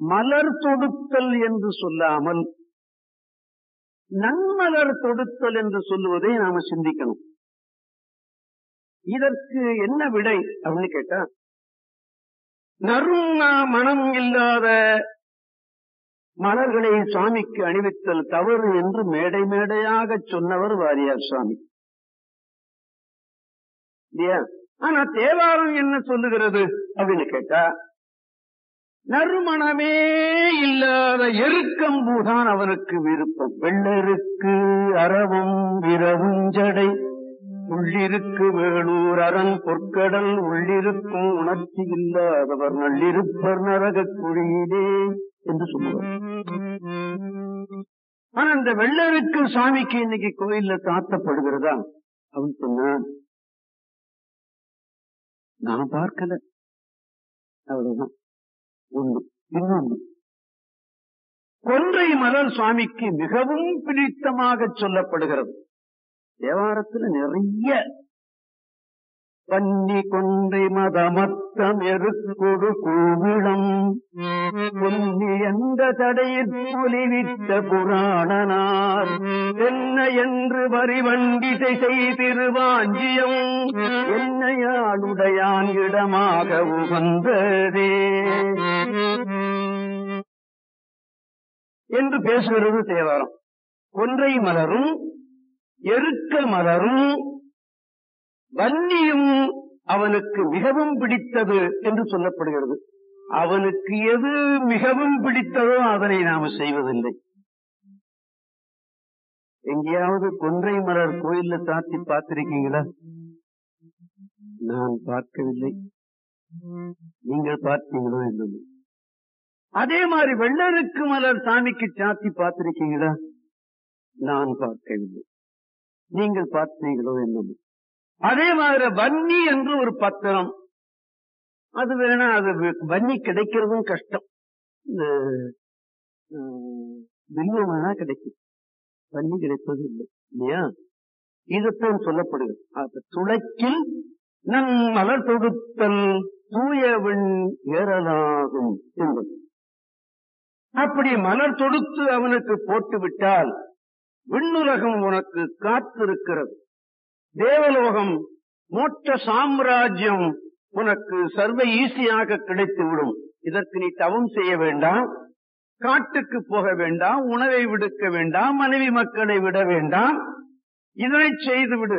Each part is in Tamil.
மலர் தொடுத்தல் என்று சொல்லாமல் நன்மலர் தொடுத்தல் என்று சொல்லுவதை நாம சிந்திக்கணும் இதற்கு என்ன விடை அப்படின்னு கேட்டா நறுங்கா மனம் இல்லாத மலர்களை சுவாமிக்கு அணிவித்தல் தவறு என்று மேடை மேடையாக சொன்னவர் வாரியார் சுவாமி இல்லையா ஆனா தேவாரம் என்ன சொல்லுகிறது அப்படின்னு கேட்டா நறுமணமே இல்லாத எருக்கம்பூதான் அவனுக்கு விருப்பம் வெள்ளருக்கு அறவும் விரவுஞ்சடை உள்ளிருக்கு வேளூர் அரண் பொற்கடல் உள்ளிருக்கும் உணர்ச்சி இல்லாதவர் நள்ளிருப்பர் நரகக் குழியிலே என்று சொல்லுவார் ஆனா இந்த வெள்ளருக்கு சாமிக்கு இன்னைக்கு கோயில்ல தாத்தப்படுகிறதா அப்படின்னு சொன்னா நான் பார்க்கல அவ்வளவுதான் ஒண்ணு இன்னொன்று கொன்றை மலர் சுவாமிக்கு மிகவும் பிடித்தமாக சொல்லப்படுகிறது தேவாரத்துல நிறைய பன்னி கொன்றை மதமத்தம் எருக்கொடு கூவிளம் பொன்னி எந்த தடையிற் பொலிவித்த புராணனார் என்ன என்று வரிவண்டிசை செய்திருவாஞ்சியம் என்னையாளுடையான் இடமாக உகந்ததே என்று பேசுகிறது தேவாரம் கொன்றை மலரும் எருக்க மலரும் வன்னியும் அவனுக்கு மிகவும் பிடித்தது என்று சொல்லப்படுகிறது அவனுக்கு எது மிகவும் பிடித்ததோ அதனை நாம செய்வதில்லை எங்கேயாவது கொன்றை மலர் கோயில்ல சாத்தி பார்த்திருக்கீங்களா நான் பார்க்கவில்லை நீங்கள் பார்த்தீங்களோ என்னது அதே மாதிரி வெள்ளருக்கு மலர் சாமிக்கு சாத்தி பார்த்திருக்கீங்களா நான் பார்க்கவில்லை நீங்கள் பார்த்தீங்களோ என்னது அதே மாதிரி வன்னி என்று ஒரு பத்திரம் அது வேணா அது வன்னி கிடைக்கிறதும் கஷ்டம் இந்த வில்வம் வேணா கிடைக்கும் வன்னி கிடைப்பது இல்லை இல்லையா இதுதான் சொல்லப்படுகிறது அது துளைக்கில் நன் மலர் தொடுத்தல் தூயவன் ஏறலாகும் என்பது அப்படி மலர் தொடுத்து அவனுக்கு போட்டு விட்டால் விண்ணுலகம் உனக்கு காத்திருக்கிறது தேவலோகம் மோட்ச சாம்ராஜ்யம் உனக்கு சர்வ ஈஸியாக கிடைத்துவிடும் இதற்கு நீ தவம் செய்ய வேண்டாம் காட்டுக்கு போக வேண்டாம் உணவை விடுக்க வேண்டாம் மனைவி மக்களை விட வேண்டாம் இதனை செய்து விடு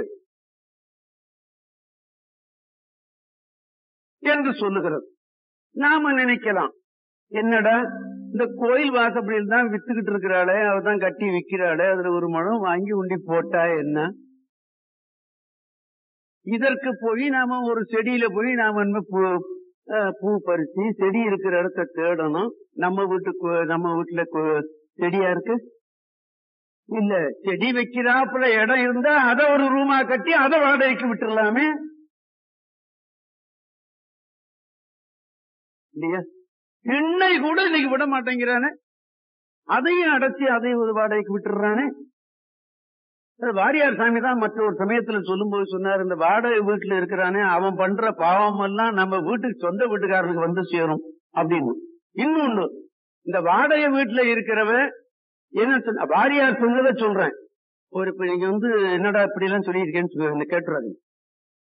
என்று சொல்லுகிறது நாம நினைக்கலாம் என்னடா இந்த கோயில் வாசப்படியில் தான் வித்துக்கிட்டு இருக்கிறாளே அவதான் கட்டி விற்கிறாளே அதுல ஒரு மழம் வாங்கி உண்டி போட்டா என்ன இதற்கு போய் நாம ஒரு செடியில போய் நாம என்ன பூ பூ பறிச்சு செடி இருக்கிற இடத்த தேடணும் நம்ம வீட்டுக்கு நம்ம வீட்டுல செடியா இருக்கு இல்ல செடி வைக்கிறாப்புல இடம் இருந்தா அத ஒரு ரூமா கட்டி அதை வாடகைக்கு விட்டுறலாமே இல்லையா எண்ணை கூட இன்னைக்கு விட மாட்டேங்கிறானே அதையும் அடைச்சி அதையும் ஒரு வாடகைக்கு விட்டுறானே வாரியார் சாமி தான் மற்ற ஒரு சமயத்துல சொல்லும் போது சொன்னார் இந்த வாடகை வீட்டுல இருக்கிறானே அவன் பண்ற பாவம் எல்லாம் நம்ம வீட்டுக்கு சொந்த வீட்டுக்காரனுக்கு வந்து சேரும் அப்படின்னு இன்னொன்னு இந்த வாடகை வீட்டுல இருக்கிறவன் என்ன சொன்ன வாரியார் சொன்னதை சொல்றேன் ஒரு இப்ப நீங்க வந்து என்னடா இப்படி எல்லாம் சொல்லியிருக்கேன்னு கேட்டுறாங்க